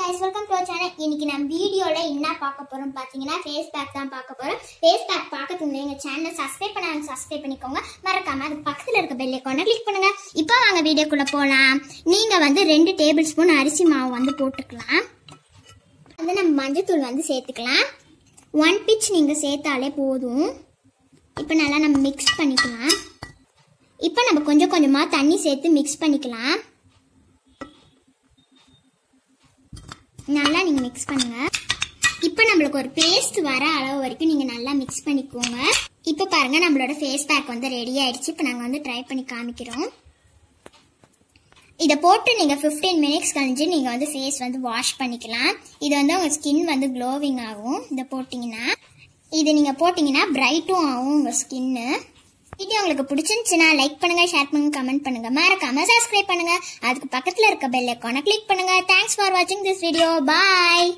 guys welcome to channel இன்னைக்கு நம்ம வீடியோல என்ன பார்க்க போறோம் பாத்தீங்கன்னா ஃபேஸ் பேக் தான் பார்க்க போறோம் ஃபேஸ் பேக் பார்க்கறதுக்கு முன்னாடி எங்க சேனலை சப்ஸ்கிரைப் பண்ணாங்க சப்ஸ்கிரைப் பண்ணிக்கோங்க மறக்காம அது பக்கத்துல இருக்க பெல் ஐக்கானை கிளிக் பண்ணுங்க இப்போ வாங்க வீடியோக்குள்ள போலாம் நீங்க வந்து ரெண்டு டேபிள் ஸ்பூன் அரிசி மாவு வந்து போட்டுக்கலாம் வந்து நம்ம மஞ்சத்தூள் வந்து சேர்த்துக்கலாம் ஒன் பிச் நீங்க சேர்த்தாலே போதும் இப்போ நல்லா நம்ம மிக்ஸ் பண்ணிக்கலாம் இப்போ நம்ம கொஞ்சம் கொஞ்சமா தண்ணி சேர்த்து மிக்ஸ் பண்ணிக்கலாம் நல்லா நீங்கள் மிக்ஸ் பண்ணுங்க இப்போ நம்மளுக்கு ஒரு பேஸ்ட் வர அளவு வரைக்கும் நீங்கள் நல்லா மிக்ஸ் பண்ணிக்கோங்க இப்போ பாருங்க நம்மளோட ஃபேஸ் பேக் வந்து ரெடி ஆயிடுச்சு இப்போ நாங்கள் வந்து ட்ரை பண்ணி காமிக்கிறோம் இதை போட்டு நீங்கள் ஃபிஃப்டீன் மினிட்ஸ் கழிஞ்சு நீங்கள் வந்து ஃபேஸ் வந்து வாஷ் பண்ணிக்கலாம் இது வந்து உங்கள் ஸ்கின் வந்து க்ளோவிங் ஆகும் இதை போட்டிங்கன்னா இது நீங்கள் போட்டிங்கன்னா பிரைட்டும் ஆகும் உங்கள் ஸ்கின்னு வீடியோ உங்களுக்கு பிடிச்சிருந்துச்சுன்னா லைக் பண்ணுங்க ஷேர் பண்ணுங்க கமெண்ட் பண்ணுங்க மறக்காம சப்ஸ்கிரைப் பண்ணுங்க அதுக்கு பக்கத்துல இருக்க பெல் ஐக்கானை கிளிக் பண்ணுங்க தேங்க்ஸ் ஃபார் வாட்சிங் திஸ் வீடியோ பாய்